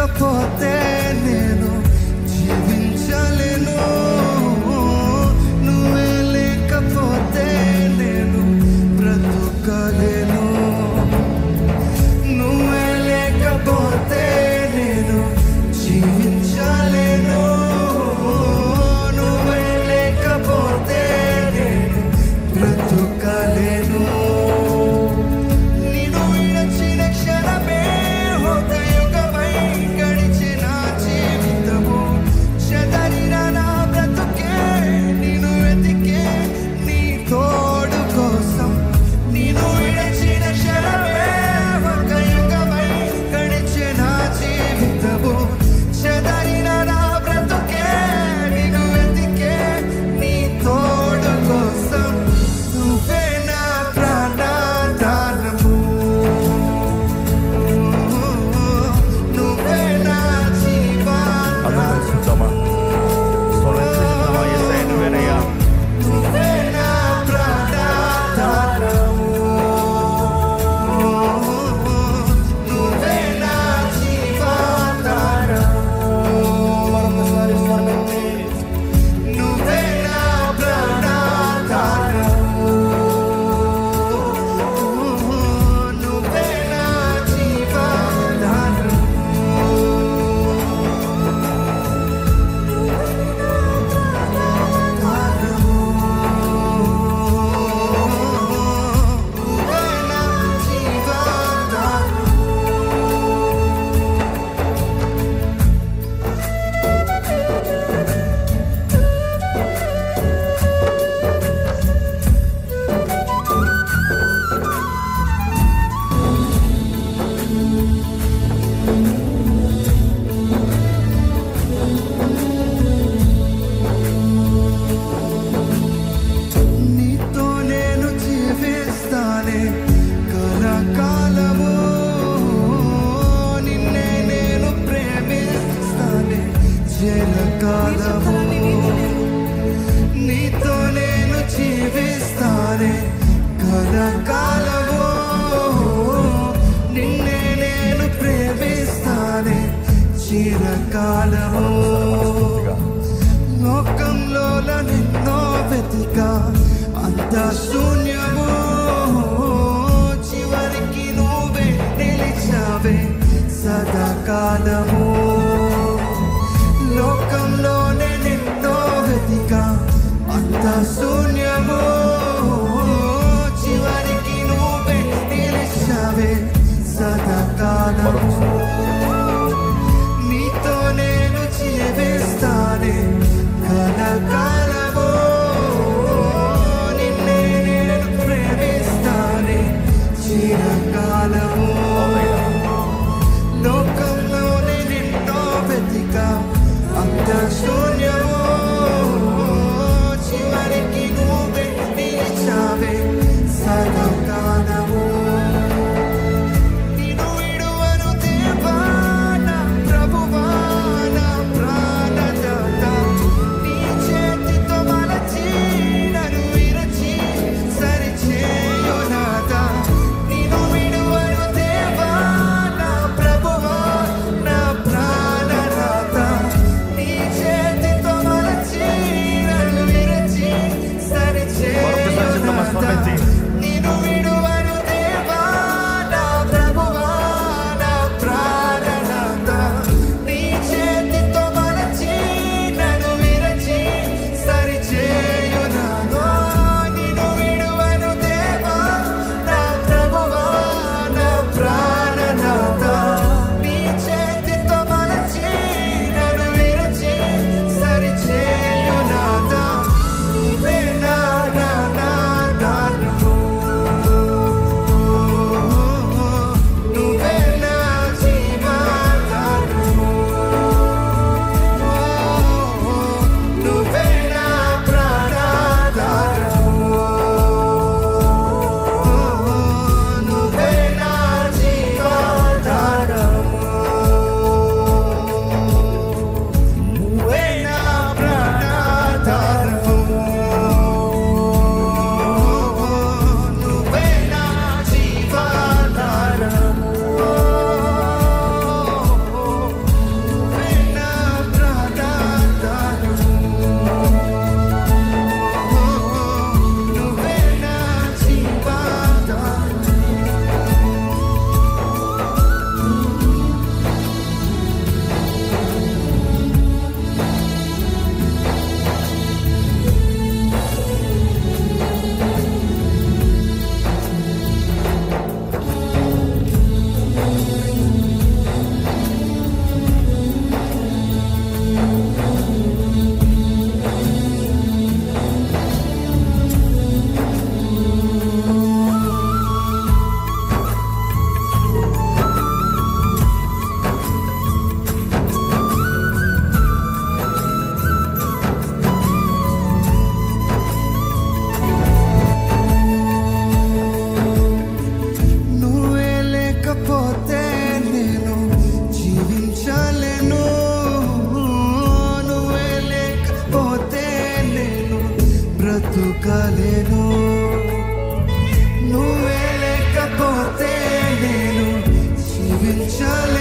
లేకపోతే నేను జీవించలేను నువ్వే లేకపోతే నేను బ్రతుకలేను నువ్వే లేకపోతే నేను జీవించలేను నువ్వే లేకపోతే నేను బ్రతుకలేను నిన్ను విడచిన క్షణమే ఒక యుగమై గడిచిన జీవితము చెదరిన నా బ్రతుకే నిన్ను వెతికే నీ తోడు కోసం నిన్ను విడచిన క్షణమే ఒక యుగమై గడిచిన జీవితము చెదరిన నా బ్రతుకే నిన్ను వెతికే నీ తోడు కోసం నువ్వే నా ప్రాణాధారము నువ్వే నా అందరూ జీవాధారము చూద్దామా స్వరం ఎస్ఐ నువ్వేనయ్యా నువ్వే నా ప్రాణాధారము నువ్వే నా జీవాధారము మరొకసారి స్వరమెత్తి నువ్వే నా ప్రాణాధారము నువ్వే నా జీవాధారము నువ్వే నా జీవాధారము నీతో నేను జీవిస్తానే కలకాలము నిన్నే నేను ప్రేమిస్తానే జలకాలము నీతో నేను జీవిస్తానే కలకాలము నిన్నే నేను ప్రేమిస్తానే చిరకాలము లోకంలో నిన్నో వెతిక అంత శూన్యము చివరికి నువ్వే నిలిచావే సదాకాలము లోకంలోనే నిన్నో వెతిక అంత శూన్యము చివరికి నువ్వే నిలిచావే సదాకాలము నీతో నేను జీవిస్తానే కలకాలము నిన్నే నేను ప్రేమిస్తానే చిరకాలము లోకంలోనే నిన్నో వెతిక అంత శూన్యము చివరికి నువ్వే నిలిచావే సదాకాలము నిన్ను విడువను దేవా నా ప్రభువా నా ప్రాణదాత నీ చేత చాలు